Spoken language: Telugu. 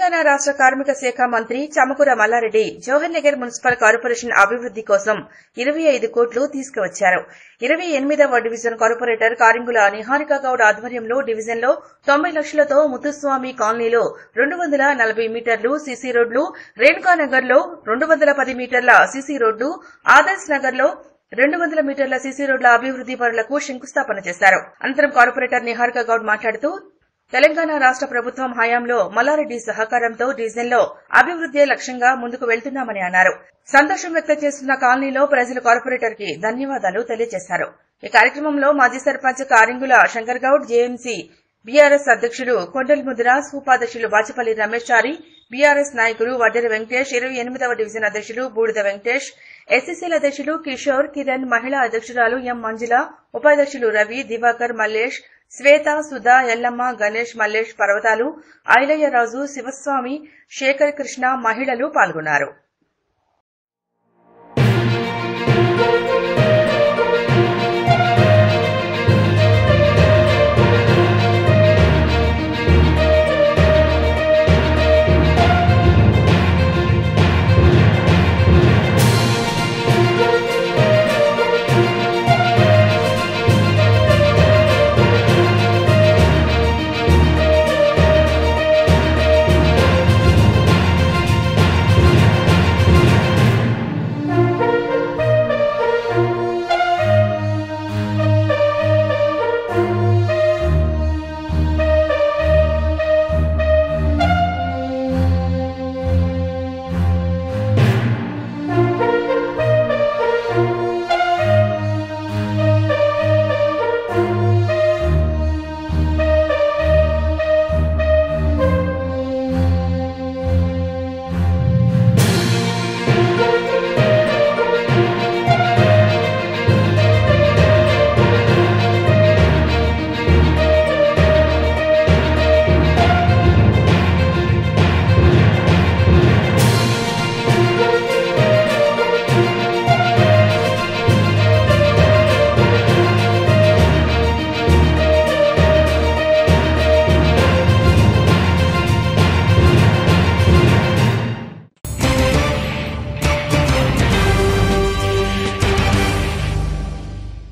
తెలంగాణ రాష్ట కార్మిక శాఖ మంత్రి చమకుర మల్లారెడ్డి జవహర్ నగర్ మున్సిపల్ కార్పొరేషన్ అభివృద్ది కోసం ఇరవై ఐదు కోట్లు తీసుకువచ్చారు ఇరవై ఎనిమిదవ డివిజన్ కార్పొరేటర్ కారింగుల నిహారిక గౌడ్ ఆధ్వర్యంలో డివిజన్లో తొంభై లక్షలతో ముత్తుస్వామి కాలనీలో రెండు వందల నలభై మీటర్లు సీసీ రోడ్లు రేణుకానగర్లో రెండు వందల పది మీటర్ల సీసీ రోడ్లు ఆదర్శ్ నగర్లో రెండు వందల మీటర్ల సీసీ రోడ్ల అభివృద్ది పనులకు శంకుస్థాపన చేశారు అనంతరం కార్పొరేటర్ నిహారిక గౌడ్ మాట్లాడుతూ తెలంగాణ రాష్ట ప్రభుత్వం హయాంలో మల్లారెడ్డి సహకారంతో డివిజన్లో అభివృద్దే లక్ష్యంగా ముందుకు వెళ్తున్నామని అన్నారు సంతోషం వ్యక్తం చేస్తున్న కాలనీలో ప్రజలు కార్పొరేటర్ కి ధన్యవాదాలు తెలియజేశారు ఈ కార్యక్రమంలో మాజీ సర్పంచ్ కారింగుల శంకర్ గౌడ్ జేఎంసీ బీఆర్ఎస్ అధ్యక్షులు కొండల్ ముదిరాజ్ ఉపాధ్యక్షులు బాచపల్లి రమేష్ చారి బీఆర్ఎస్ నాయకులు వడ్డెర వెంకటేష్ ఇరవై ఎనిమిదవ డివిజన్ అధ్యక్షులు బూడిద వెంకటేష్ ఎస్సీసీల అధ్యక్షులు కిషోర్ కిరణ్ మహిళా అధ్యక్షురాలు ఎం మంజుల ఉపాధ్యక్షులు రవి దివాకర్ మల్లేష్ శ్వేత సుధా ఎల్లమ్మ గణేష్ మల్లేష్ పర్వతాలు ఐలయ్యరాజు శివస్వామి శేఖర్ కృష్ణ మహిళలు పాల్గొన్నారు